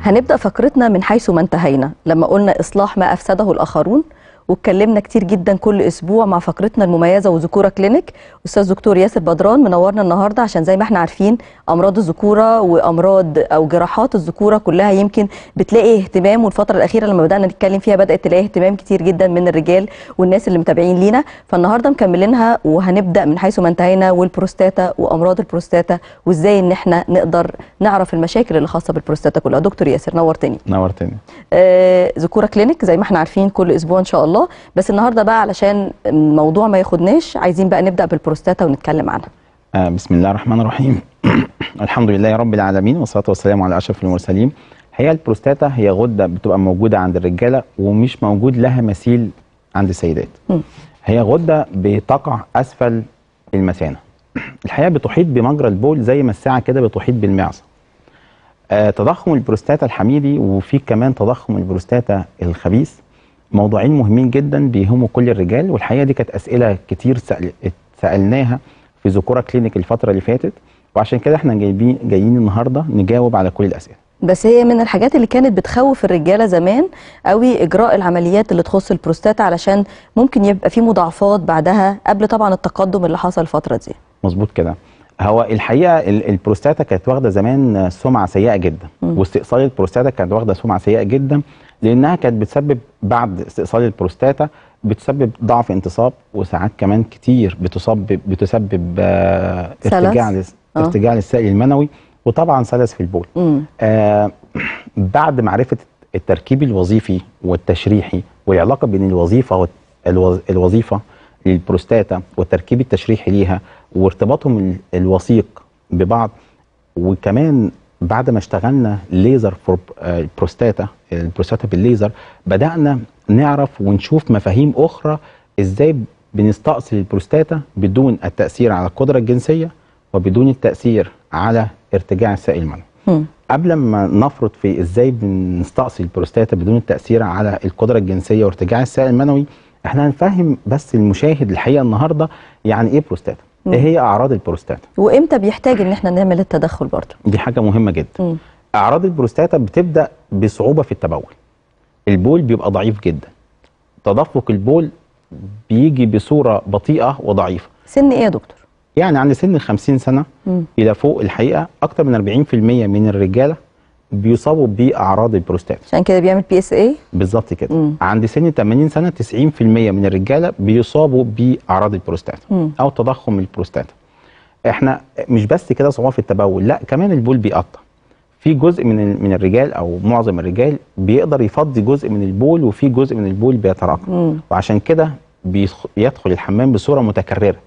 هنبدأ فقرتنا من حيث ما انتهينا لما قلنا إصلاح ما أفسده الآخرون واتكلمنا كتير جدا كل اسبوع مع فقرتنا المميزه وذكوره كلينيك استاذ دكتور ياسر بدران منورنا النهارده عشان زي ما احنا عارفين امراض الذكوره وامراض او جراحات الذكوره كلها يمكن بتلاقي اهتمام والفتره الاخيره لما بدانا نتكلم فيها بدات تلاقي اهتمام كتير جدا من الرجال والناس اللي متابعين لينا فالنهارده مكملينها وهنبدا من حيث ما انتهينا والبروستاتا وامراض البروستاتا وازاي ان احنا نقدر نعرف المشاكل اللي خاصه بالبروستاتا كلها دكتور ياسر نورتني نورتني آه، ذكوره كلينيك زي ما احنا عارفين كل اسبوع ان شاء الله بس النهارده بقى علشان الموضوع ما ياخدناش عايزين بقى نبدا بالبروستاتا ونتكلم عنها آه بسم الله الرحمن الرحيم الحمد لله رب العالمين والصلاه والسلام على اشرف المرسلين هي البروستاتا هي غده بتبقى موجوده عند الرجاله ومش موجود لها مثيل عند السيدات مم. هي غده بتقع اسفل المثانه الحقيقه بتحيط بمجرى البول زي ما الساعه كده بتحيط بالمعصم آه تضخم البروستاتا الحميدي وفي كمان تضخم البروستاتا الخبيث موضوعين مهمين جدا بيهموا كل الرجال والحقيقه دي كانت اسئله كتير سأل سالناها في ذكوره كلينيك الفتره اللي فاتت وعشان كده احنا جايبين جايين النهارده نجاوب على كل الاسئله بس هي من الحاجات اللي كانت بتخوف الرجاله زمان قوي اجراء العمليات اللي تخص البروستاتا علشان ممكن يبقى في مضاعفات بعدها قبل طبعا التقدم اللي حصل الفتره دي مظبوط كده هو الحقيقه ال- البروستاتا كانت واخده زمان سمعه سيئه جدا مم. واستئصال البروستاتا كانت واخده سمعه سيئه جدا لانها كانت بتسبب بعد استئصال البروستاتا بتسبب ضعف انتصاب وساعات كمان كتير بتصاب بتسبب آه، سلس. ارتجاع لس- آه. ارتجاع للسائل المنوي وطبعا سلس في البول امم آه بعد معرفه التركيب الوظيفي والتشريحي والعلاقه بين الوظيفه والوظيفه للبروستاتا والتركيب التشريحي ليها وارتباطهم ال- الوثيق ببعض وكمان بعد ما اشتغلنا ليزر فور آه، البروستاتا البروستاتا بالليزر بدانا نعرف ونشوف مفاهيم اخرى ازاي بنستأصل البروستاتا بدون التأثير على القدرة الجنسية وبدون التأثير على ارتجاع السائل المنوي مم. قبل ما نفرض في ازاي بنستأصل البروستاتا بدون التأثير على القدرة الجنسية وارتجاع السائل المنوي احنا هنفهم بس المشاهد الحقيقة النهاردة يعني ايه بروستاتا مم. ايه هي اعراض البروستاتا وامتى بيحتاج ان احنا نعمل التدخل برضه دي حاجة مهمة جدا مم. اعراض البروستاتا بتبدأ بصعوبة في التبول البول بيبقى ضعيف جدا تدفق البول بيجي بصورة بطيئة وضعيفة سن ايه يا دكتور يعني عند سن ال 50 سنة مم. إلى فوق الحقيقة أكتر من 40% من الرجالة بيصابوا بأعراض البروستاتا عشان كده بيعمل بي اس اي بالظبط كده مم. عند سن 80 سنه 90% من الرجاله بيصابوا باعراض البروستاتا مم. او تضخم البروستاتا احنا مش بس كده صعوبه في التبول لا كمان البول بيقطع في جزء من ال- من الرجال او معظم الرجال بيقدر يفضي جزء من البول وفي جزء من البول بيتراكم مم. وعشان كده بيدخ- بيدخل الحمام بصوره متكرره